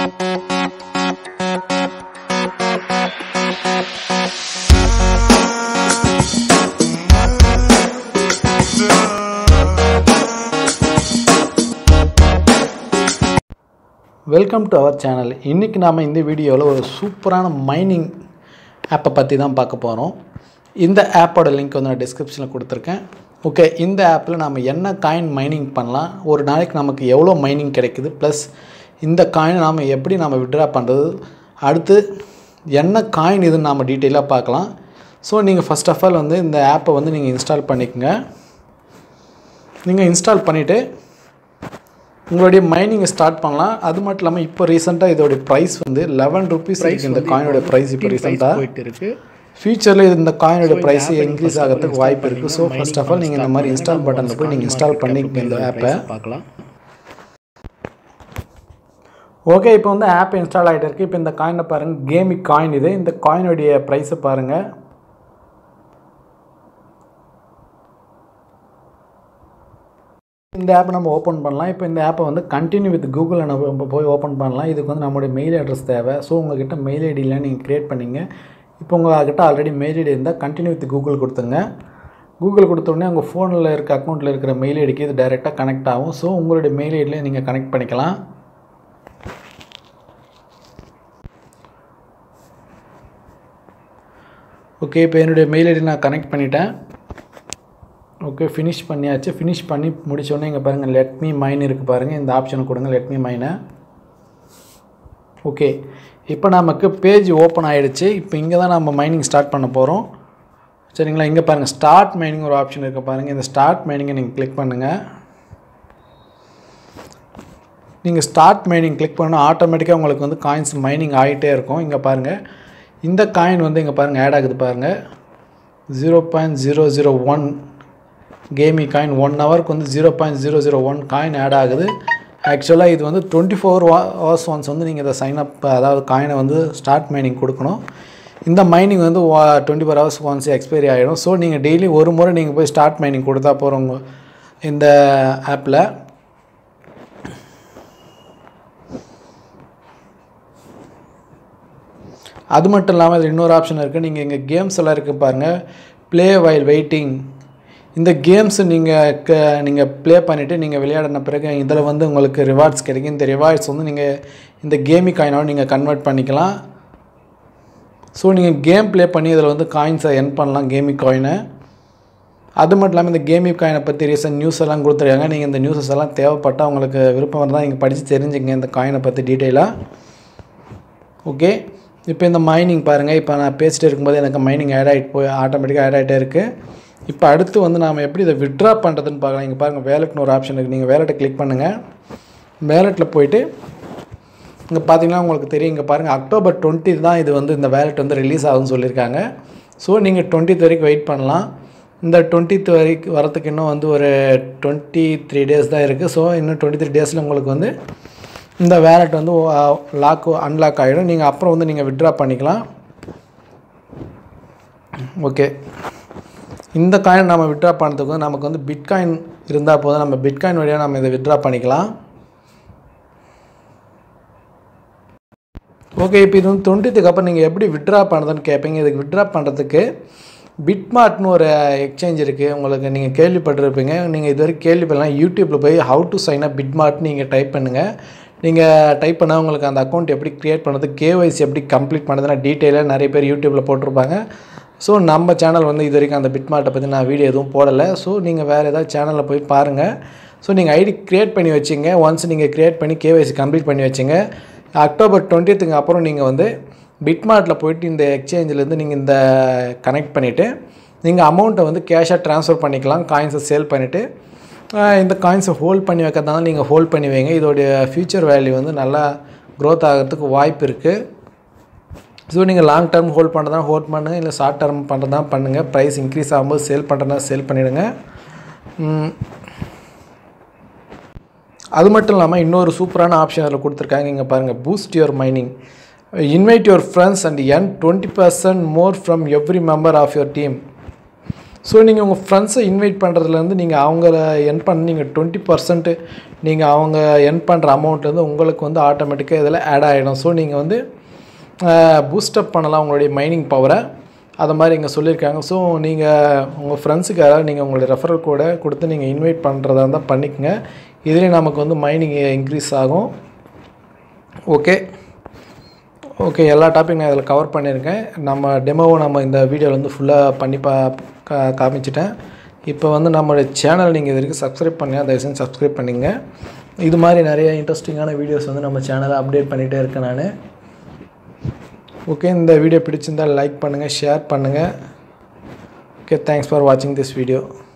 welcome to our channel இன்றைக்கி நாம் இந்த வீடியோவில் ஒரு சூப்பரான மைனிங் ஆப்பை பற்றி தான் பார்க்க போகிறோம் இந்த ஆப்போட லிங்க் வந்து நான் டிஸ்கிரிப்ஷனில் கொடுத்துருக்கேன் ஓகே இந்த ஆப்பில் நம்ம என்ன காயின் மைனிங் பண்ணலாம் ஒரு நாளைக்கு நமக்கு எவ்வளோ மைனிங் கிடைக்குது ப்ளஸ் இந்த காயினை நாம் எப்படி நம்ம விட்ரா பண்ணுறது அடுத்து என்ன காயின் இதுன்னு நாம் டீட்டெயிலாக பார்க்கலாம் ஸோ நீங்கள் ஃபஸ்ட் ஆஃப் ஆல் வந்து இந்த ஆப்பை வந்து நீங்கள் இன்ஸ்டால் பண்ணிக்கோங்க நீங்கள் இன்ஸ்டால் பண்ணிவிட்டு உங்களுடைய மைனிங்கை ஸ்டார்ட் பண்ணலாம் அது மட்டும் இல்லாமல் இப்போ ரீசெண்டாக இதோடைய ப்ரைஸ் வந்து லெவன் ருபீஸ் இந்த காயினோட ப்ரைஸ் இப்போ ரீசெண்டாக போயிட்டு இருக்கு ஃபியூச்சரில் இது இந்த காயினோட ப்ரைஸ் இன்க்ரீஸ் ஆகிறதுக்கு வாய்ப்பு இருக்குது ஸோ ஃபர்ஸ்ட் ஆஃப் ஆல் நீங்கள் இந்த மாதிரி இன்ஸ்டால் பட்டனில் போய் நீங்கள் இன்ஸ்டால் பண்ணிக்கங்க இந்த ஆப்பை பார்க்கலாம் ஓகே இப்போ வந்து ஆப் இன்ஸ்டால் ஆகிட்டு இருக்குது இப்போ இந்த காயினை பாருங்கள் கேமிக் காயின் இது இந்த காயினுடைய ப்ரைஸை பாருங்கள் இந்த ஆப்பை நம்ம ஓப்பன் பண்ணலாம் இப்போ இந்த ஆப்பை வந்து கண்டினியூ வித் கூகுளில் நம்ம போய் ஓப்பன் பண்ணலாம் இதுக்கு வந்து நம்மளுடைய மெயில் அட்ரஸ் தேவை ஸோ உங்ககிட்ட மெயில் ஐடியில் நீங்கள் க்ரியேட் பண்ணிங்க இப்போ உங்கள்கிட்ட ஆல்ரெடி மெயில் ஐடி இருந்தால் கண்டினியூ வித் கூகுள் கொடுத்துங்க கூகுள் கொடுத்த உடனே உங்கள் ஃபோனில் இருக்க அக்கௌண்ட்டில் இருக்கிற மெயில் ஐடிக்கு இது டைரெக்டாக கனெக்ட் ஆகும் ஸோ உங்களுடைய மெயில் ஐடியில் நீங்கள் கனெக்ட் பண்ணிக்கலாம் ஓகே இப்போ என்னுடைய மெயில் ஐடி நான் கனெக்ட் பண்ணிட்டேன் ஓகே ஃபினிஷ் பண்ணியாச்சு ஃபினிஷ் பண்ணி முடிச்சோடனே இங்கே பாருங்கள் லெட் மீ மைன் இருக்குது பாருங்கள் இந்த ஆப்ஷனை கொடுங்க லெட் மீ மைனை ஓகே இப்போ நமக்கு பேஜ் ஓப்பன் ஆகிடுச்சு இப்போ இங்கே தான் நம்ம மைனிங் ஸ்டார்ட் பண்ண போகிறோம் சரிங்களா இங்கே பாருங்கள் ஸ்டார்ட் மைனிங் ஒரு ஆப்ஷன் இருக்குது பாருங்கள் இந்த ஸ்டார்ட் மைனிங்கை நீங்கள் கிளிக் பண்ணுங்கள் நீங்கள் ஸ்டார்ட் மைனிங் கிளிக் பண்ணால் ஆட்டோமேட்டிக்காக உங்களுக்கு வந்து காயின்ஸ் மைனிங் ஆகிட்டே இருக்கும் இங்கே பாருங்கள் இந்த காயின் வந்து இங்கே பாருங்கள் ஆட் ஆகுது பாருங்கள் zero point zero zero one கேமி காயின் ஒன் ஹவருக்கு வந்து zero point zero zero one coin add ஆகுது ஆக்சுவலாக இது வந்து டுவெண்ட்டி ஃபோர் ஹவர்ஸ் ஒன்ஸ் வந்து நீங்கள் இதை சைன் அப் அதாவது காயினை வந்து ஸ்டார்ட் மைனிங் கொடுக்கணும் இந்த மைனிங் வந்து twenty four hours once expiry ஆகிடும் ஸோ நீங்கள் டெய்லி ஒரு முறை நீங்கள் போய் ஸ்டார்ட் மைனிங் கொடுத்தா போகிறவங்க இந்த ஆப்பில் அது மட்டும் இல்லாமல் இதில் இன்னொரு ஆப்ஷன் இருக்குது நீங்கள் இங்கே கேம்ஸ் எல்லாம் இருக்குது பாருங்கள் ப்ளே வைல் வெயிட்டிங் இந்த கேம்ஸ் நீங்கள் க நீங்கள் ப்ளே பண்ணிவிட்டு நீங்கள் விளையாடின பிறகு இதில் வந்து உங்களுக்கு ரிவார்ட்ஸ் கிடைக்கும் இந்த ரிவார்ட்ஸ் வந்து நீங்கள் இந்த கேமி காயினோட நீங்கள் கன்வெர்ட் பண்ணிக்கலாம் ஸோ நீங்கள் கேம் ப்ளே பண்ணி இதில் வந்து காயின்ஸை என் பண்ணலாம் கேமி காயினை அது மட்டும் இல்லாமல் இந்த கேமி காயினை பற்றி ரீசன்ட் நியூஸ் எல்லாம் கொடுத்துருக்காங்க நீங்கள் இந்த நியூஸஸ் எல்லாம் தேவைப்பட்டால் உங்களுக்கு விருப்பம் இருந்தால் நீங்கள் படித்து தெரிஞ்சுங்க இந்த காயினை பற்றி டீட்டெயிலாக ஓகே இப்போ இந்த மைனிங் பாருங்கள் இப்போ நான் பேசிட்டு இருக்கும்போது எனக்கு மைனிங் ஆட் ஆகிட்டு போய் ஆட்டோமேட்டிக்காக ஆட் ஆகிட்டே இருக்குது இப்போ அடுத்து வந்து நாம் எப்படி இதை விட்ரா பண்ணுறதுன்னு பார்க்கலாம் இங்கே பாருங்கள் வேலெட்னு ஒரு ஆப்ஷன் இருக்குது நீங்கள் வேலெட்டை கிளிக் பண்ணுங்கள் வேலெட்டில் போயிட்டு இங்கே பார்த்தீங்கன்னா உங்களுக்கு தெரியும் இங்கே பாருங்கள் அக்டோபர் டுவெண்ட்டி தான் இது வந்து இந்த வேலெட் வந்து ரிலீஸ் ஆகும்னு சொல்லியிருக்காங்க ஸோ நீங்கள் டுவெண்ட்டித் வரைக்கும் வெயிட் பண்ணலாம் இந்த டுவெண்ட்டித் வரைக்கும் வரத்துக்கு இன்னும் வந்து ஒரு டுவெண்ட்டி த்ரீ டேஸ் தான் இருக்குது ஸோ இன்னும் டுவெண்ட்டி த்ரீ டேஸில் உங்களுக்கு வந்து இந்த வேலெட் வந்து லாக் அன்லாக் ஆகிடும் நீங்கள் அப்புறம் வந்து நீங்கள் விட்ரா பண்ணிக்கலாம் ஓகே இந்த காயின் நம்ம விட்ரா பண்ணுறதுக்கு வந்து நமக்கு வந்து பிட்காயின் இருந்தால் போதும் நம்ம பிட்காயின் வழியாக நம்ம இதை விட்ரா பண்ணிக்கலாம் ஓகே இப்போ இது வந்து டுவெண்ட்டித்துக்கு அப்புறம் நீங்கள் எப்படி விட்ரா பண்ணுறதுன்னு கேட்பீங்க இதுக்கு விட்ரா பண்ணுறதுக்கு பிட்மார்ட்னு ஒரு எக்ஸ்சேஞ்ச் இருக்குது உங்களுக்கு நீங்கள் கேள்விப்பட்டிருப்பீங்க நீங்கள் இது வரைக்கும் கேள்விப்படலாம் யூடியூப்பில் போய் how to sign up Bitmart நீங்கள் டைப் பண்ணுங்கள் நீங்கள் டைப் பண்ணால் உங்களுக்கு அந்த அக்கௌண்ட் எப்படி க்ரியேட் பண்ணுறது கேஒய்சி எப்படி கம்ப்ளீட் பண்ணுறதுனா டீட்டெயிலாக நிறைய பேர் யூடியூப்பில் போட்டிருப்பாங்க ஸோ நம்ம சேனல் வந்து இது வரைக்கும் அந்த பிட்மார்ட்டை பற்றி நான் வீடியோ எதுவும் போடலை ஸோ நீங்கள் வேறு ஏதாவது சேனலில் போய் பாருங்கள் ஸோ நீங்கள் ஐடி க்ரியேட் பண்ணி வச்சிங்க ஒன்ஸ் நீங்கள் க்ரியேட் பண்ணி கேஒய்சி கம்ப்ளீட் பண்ணி வச்சிங்க அக்டோபர் டுவெண்ட்டித்துக்கு அப்புறம் நீங்கள் வந்து பிட்மார்ட்டில் போயிட்டு இந்த எக்ஸ்சேஞ்சிலேருந்து நீங்கள் இந்த கனெக்ட் பண்ணிவிட்டு நீங்கள் அமௌண்ட்டை வந்து கேஷாக ட்ரான்ஸ்ஃபர் பண்ணிக்கலாம் காயின்ஸை சேல் பண்ணிவிட்டு இந்த காயின்ஸை ஹோல்ட் பண்ணி வைக்கிறதால நீங்கள் ஹோல்ட் பண்ணி வைங்க இதோடைய ஃப்யூச்சர் வேல்யூ வந்து நல்லா க்ரோத் ஆகிறதுக்கு வாய்ப்பு இருக்குது ஸோ நீங்கள் லாங் டேர்ம் ஹோல்ட் பண்ணுறதா ஹோல்ட் பண்ணுங்கள் இல்லை ஷார்ட் டேர்ம் பண்ணுறதா பண்ணுங்கள் ப்ரைஸ் இன்க்ரீஸ் ஆகும்போது சேல் பண்ணுறதா சேல் பண்ணிவிடுங்க அது மட்டும் இல்லாமல் இன்னொரு சூப்பரான ஆப்ஷன் அதில் கொடுத்துருக்காங்க இங்கே பாருங்கள் boost your mining invite your friends and earn twenty percent more from every member of your team so நீங்கள் உங்கள் ஃப்ரெண்ட்ஸை இன்வைட் பண்ணுறதுலேருந்து நீங்கள் அவங்கள என் பண்ண நீங்கள் டுவெண்ட்டி பர்சன்ட்டு நீங்கள் அவங்க என் பண்ணுற அமௌண்ட்லேருந்து உங்களுக்கு வந்து ஆட்டோமேட்டிக்காக இதில் ஆட் ஆகிடும் ஸோ நீங்கள் வந்து பூஸ்டப் பண்ணலாம் உங்களுடைய மைனிங் பவரை அது மாதிரி இங்கே சொல்லியிருக்காங்க ஸோ நீங்கள் உங்கள் ஃப்ரெண்ட்ஸுக்கு யாராவது நீங்கள் உங்களுடைய ரெஃபரல் கூட கொடுத்து நீங்கள் இன்வைட் பண்ணுறதா இருந்தால் பண்ணிக்கங்க இதுலேயே நமக்கு வந்து மைனிங் இன்க்ரீஸ் ஆகும் ஓகே ஓகே எல்லா டாபிக் நான் இதில் கவர் பண்ணியிருக்கேன் நம்ம டெமோவை நம்ம இந்த வீடியோவில் வந்து ஃபுல்லாக பண்ணி பா கா காமிச்சிட்டேன் இப்போ வந்து நம்மளுடைய சேனல் நீங்கள் இது வரைக்கும் சப்ஸ்கிரைப் பண்ணி தயவு செஞ்சு சப்ஸ்கிரைப் பண்ணிங்க இது மாதிரி நிறைய இன்ட்ரெஸ்டிங்கான வீடியோஸ் வந்து நம்ம சேனலை அப்டேட் பண்ணிகிட்டே இருக்கேன் நான் ஓகே இந்த வீடியோ பிடிச்சிருந்தால் லைக் பண்ணுங்கள் ஷேர் பண்ணுங்கள் ஓகே தேங்க்ஸ் ஃபார் வாட்சிங் திஸ் வீடியோ